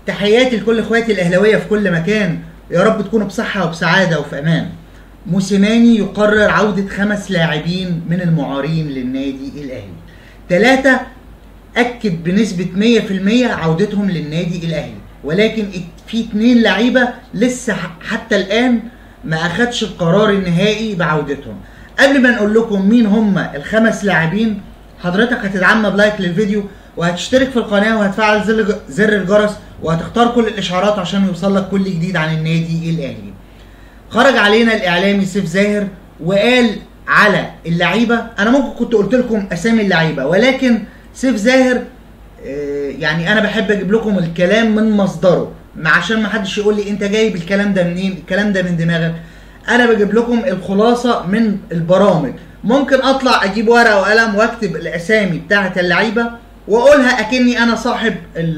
تحياتي لكل اخواتي الاهلاويه في كل مكان يا رب تكونوا بصحه وبسعاده وفي امان موسيماني يقرر عوده خمس لاعبين من المعارين للنادي الاهلي ثلاثه اكد بنسبه 100% عودتهم للنادي الاهلي ولكن في اتنين لعيبه لسه حتى الان ما اخدش القرار النهائي بعودتهم قبل ما نقول لكم مين هم الخمس لاعبين حضرتك هتدعمنا بلايك للفيديو وهتشترك في القناه وهتفعل زر زر الجرس وهتختار كل الاشعارات عشان يوصل لك كل جديد عن النادي الاهلي خرج علينا الاعلامي سيف زاهر وقال على اللعيبه انا ممكن كنت قلت لكم اسامي اللعيبه ولكن سيف زاهر يعني انا بحب اجيب لكم الكلام من مصدره عشان ما حدش يقول لي انت جايب الكلام ده منين الكلام ده من دماغك انا بجيب لكم الخلاصه من البرامج ممكن اطلع اجيب ورقه وقلم واكتب الاسامي بتاعه اللعيبه واقولها اكني انا صاحب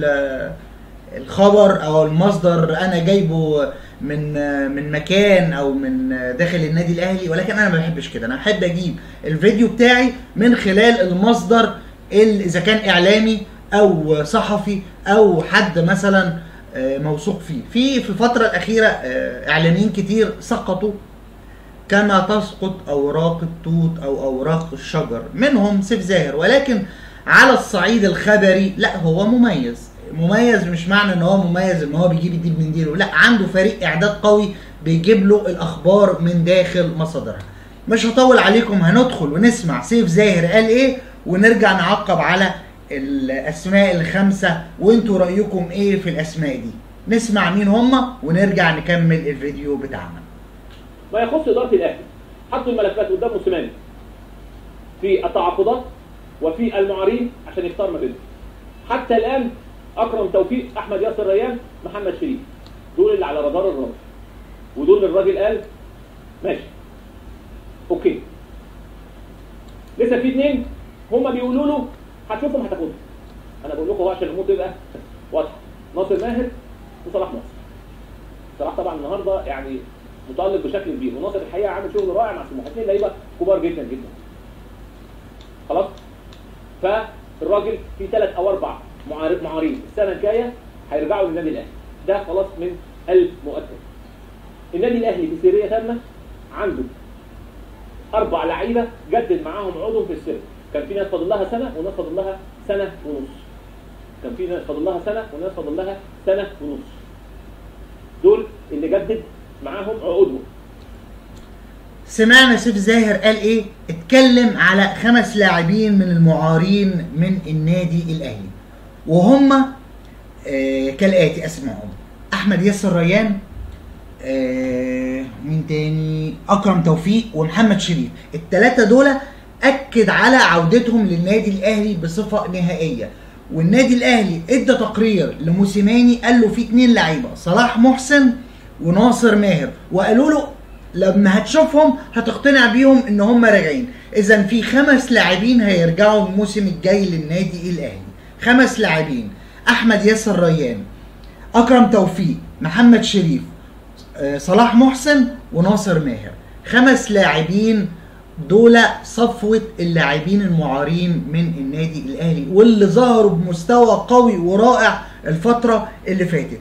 الخبر او المصدر انا جايبه من من مكان او من داخل النادي الاهلي ولكن انا ما بحبش كده انا بحب اجيب الفيديو بتاعي من خلال المصدر اذا كان اعلامي او صحفي او حد مثلا موثوق فيه في في الفتره الاخيره اعلاميين كتير سقطوا كما تسقط اوراق التوت او اوراق الشجر منهم سيف زاهر ولكن على الصعيد الخبري لا هو مميز مميز مش معنى ان هو مميز ان هو بيجيب الديب من ديله لا عنده فريق اعداد قوي بيجيب له الاخبار من داخل مصادرها مش هطول عليكم هندخل ونسمع سيف زاهر قال ايه ونرجع نعقب على الاسماء الخمسه وانتوا رايكم ايه في الاسماء دي نسمع مين هم ونرجع نكمل الفيديو بتاعنا ما يخص اداره الاهلي حطوا الملفات قدام موسيماني في التعاقدات وفي المعارين عشان يختار ما بينهم حتى الان اكرم توفيق احمد ياسر ريان محمد شريف دول اللي على رادار الراجل ودول الراجل قال ماشي اوكي لسه في اثنين هم بيقولوا له هتشوفهم هتاخدهم انا بقول لكم هو عشان الامور تبقى واضحه ناصر ماهر وصلاح ناصر صلاح طبعا النهارده يعني متالق بشكل كبير وناصر الحقيقه عامل شغل رائع مع سموحه اثنين لعيبه كبار جدا جدا خلاص فالراجل في ثلاث او اربع معارين السنه الجايه هيرجعوا للنادي الاهلي ده خلاص من المؤكد النادي الاهلي في سيريه تامه عنده اربع لعيبه جدد معاهم عقودهم في السر كان في ناس فاضل لها سنه وناس فاضل لها سنه ونص كان في ناس فاضل لها سنه وناس فاضل لها سنه ونص دول اللي جدد معاهم عقودهم سمعنا سيف زاهر قال ايه اتكلم على خمس لاعبين من المعارين من النادي الاهلي وهم آه كالاتي اسمائهم احمد ياسر ريان آه مين تاني اكرم توفيق ومحمد شريف الثلاثه دول اكد على عودتهم للنادي الاهلي بصفه نهائيه والنادي الاهلي ادى تقرير لموسيماني قال له في اتنين لعيبه صلاح محسن وناصر ماهر وقالوا له لما هتشوفهم هتقتنع بيهم ان هم راجعين اذا في خمس لاعبين هيرجعوا الموسم الجاي للنادي الاهلي خمس لاعبين احمد ياسر ريان اكرم توفيق محمد شريف صلاح محسن وناصر ماهر خمس لاعبين دول صفوة اللاعبين المعارين من النادي الاهلي واللي ظهروا بمستوى قوي ورائع الفترة اللي فاتت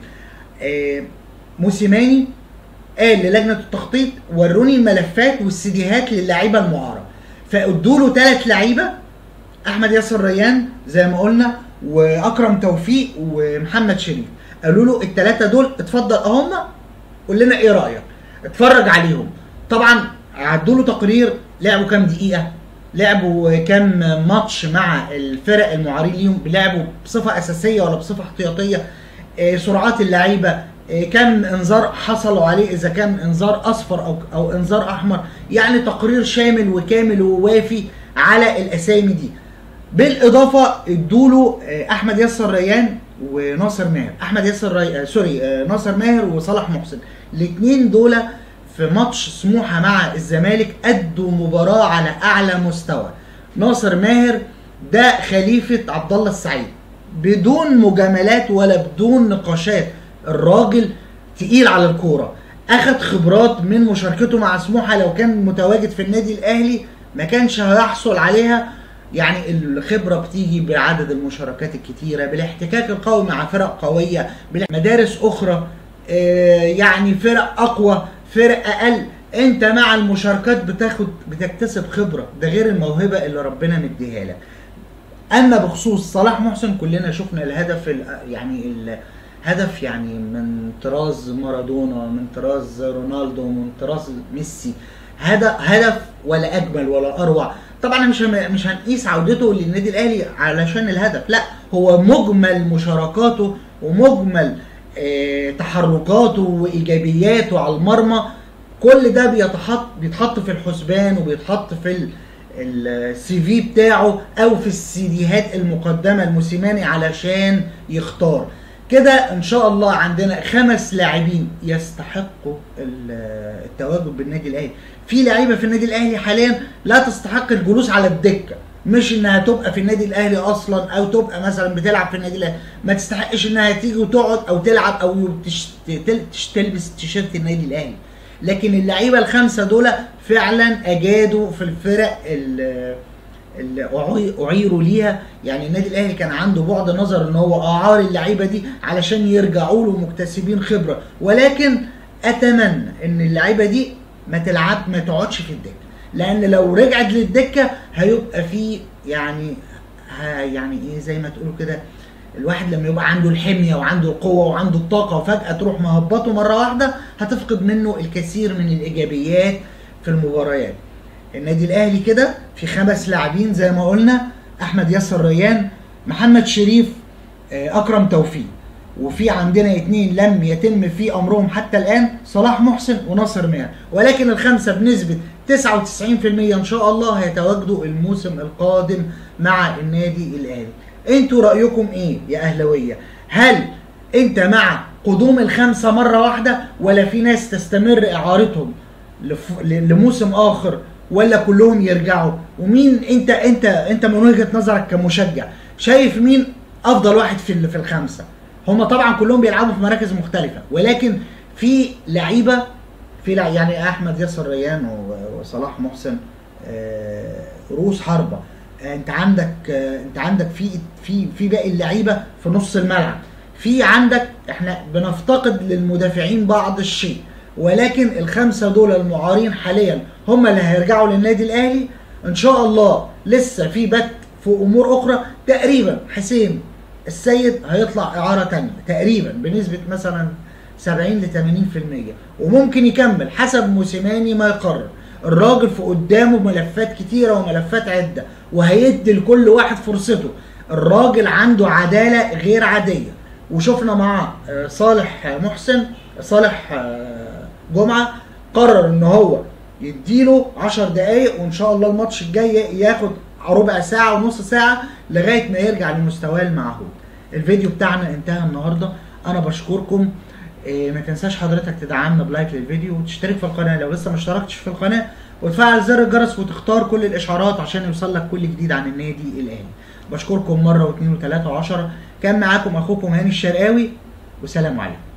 موسيماني قال للجنة التخطيط وروني الملفات والسيديهات للاعيبة المعارة فادوا له ثلاث لعيبة احمد ياسر ريان زي ما قلنا واكرم توفيق ومحمد شريف قالوا له الثلاثة دول اتفضل اهم قول لنا ايه رايك اتفرج عليهم طبعا عدوا له تقرير لعبوا كام دقيقه لعبوا كام ماتش مع الفرق المعارين ليهم بيلعبوا بصفه اساسيه ولا بصفه احتياطيه إيه سرعات اللعيبه إيه كم انذار حصلوا عليه اذا كان انذار اصفر او او انذار احمر يعني تقرير شامل وكامل ووافي على الاسامي دي بالاضافه ادوا له احمد ياسر ريان وناصر ماهر احمد ياسر ري... سوري ناصر ماهر وصلاح محسن الاثنين دول في ماتش سموحه مع الزمالك ادوا مباراه على اعلى مستوى ناصر ماهر ده خليفه عبد الله السعيد بدون مجاملات ولا بدون نقاشات الراجل تقيل على الكوره اخد خبرات من مشاركته مع سموحه لو كان متواجد في النادي الاهلي ما كانش هيحصل عليها يعني الخبرة بتيجي بعدد المشاركات الكتيرة بالاحتكاك القوي مع فرق قوية مدارس أخرى آه، يعني فرق أقوى فرق أقل أنت مع المشاركات بتاخد بتكتسب خبرة ده غير الموهبة اللي ربنا مديها لك اما بخصوص صلاح محسن كلنا شفنا الهدف ال- يعني الهدف يعني من طراز مارادونا من طراز رونالدو من طراز ميسي هذا هدف ولا اجمل ولا اروع طبعا مش هم- مش هنقيس عودته للنادي الاهلي علشان الهدف لا هو مجمل مشاركاته ومجمل آه، تحركاته وايجابياته على المرمى كل ده بيتحط بيتحط في الحسبان وبيتحط في ال- السي في بتاعه او في السيديهات المقدمه لموسيماني علشان يختار كده ان شاء الله عندنا خمس لاعبين يستحقوا ال- التواجد بالنادي الاهلي في لعيبه في النادي الاهلي حاليا لا تستحق الجلوس على الدكه مش انها تبقى في النادي الاهلي اصلا او تبقى مثلا بتلعب في النادي الاهلي ما تستحقش انها تيجي وتقعد او تلعب او تش- تل- تش- تلبس تيشيرت النادي الاهلي لكن اللعيبه الخمسه دول فعلا اجادوا في الفرق ال- اللي أعي- اعيروا ليها يعني النادي الاهلي كان عنده بعد نظر ان هو اعار اللعيبه دي علشان يرجعوا له مكتسبين خبره ولكن اتمنى ان اللعيبه دي ما تلعب ما تقعدش في الدكه لان لو رجعت للدكه هيبقى في يعني ها يعني ايه زي ما تقولوا كده الواحد لما يبقى عنده الحميه وعنده القوه وعنده الطاقه وفجاه تروح مهبطه مره واحده هتفقد منه الكثير من الايجابيات في المباريات النادي الاهلي كده في خمس لاعبين زي ما قلنا احمد ياسر ريان محمد شريف آه، اكرم توفيق وفي عندنا اتنين لم يتم في امرهم حتى الان صلاح محسن وناصر ماهر ولكن الخمسه بنسبه 99% ان شاء الله هيتواجدوا الموسم القادم مع النادي الاهلي انتوا رايكم ايه يا اهلاويه هل انت مع قدوم الخمسه مره واحده ولا في ناس تستمر اعارتهم لف- ل- لموسم اخر ولا كلهم يرجعوا ومين انت انت انت من وجهه نظرك كمشجع شايف مين افضل واحد في ال- في الخمسه هم طبعا كلهم بيلعبوا في مراكز مختلفه ولكن في لعيبه في لع... يعني احمد ياسر ريان و- وصلاح محسن آه، رؤوس حربه آه، انت عندك آه، انت عندك في في في باقي اللعيبه في نص الملعب في عندك احنا بنفتقد للمدافعين بعض الشيء ولكن الخمسه دول المعارين حاليا هم اللي هيرجعوا للنادي الاهلي ان شاء الله لسه في بت في امور اخرى تقريبا حسين السيد هيطلع اعاره تانية تقريبا بنسبه مثلا 70 ل 80% وممكن يكمل حسب موسيماني ما يقرر الراجل في قدامه ملفات كتيره وملفات عده وهيدي لكل واحد فرصته الراجل عنده عداله غير عاديه وشفنا مع آه، صالح محسن صالح آه، جمعه قرر ان هو يديله 10 دقايق وان شاء الله الماتش الجاي ياخد ربع ساعه ونص ساعه لغايه ما يرجع لمستواه المعهود الفيديو بتاعنا انتهى النهارده انا بشكركم إيه، ما تنساش حضرتك تدعمنا بلايك للفيديو وتشترك في القناه لو لسه ما اشتركتش في القناه وتفعل زر الجرس وتختار كل الاشعارات عشان يوصل لك كل جديد عن النادي الاهلي بشكركم مره واثنين وثلاثه وعشرة كان معاكم اخوكم هاني الشرقاوي وسلام عليكم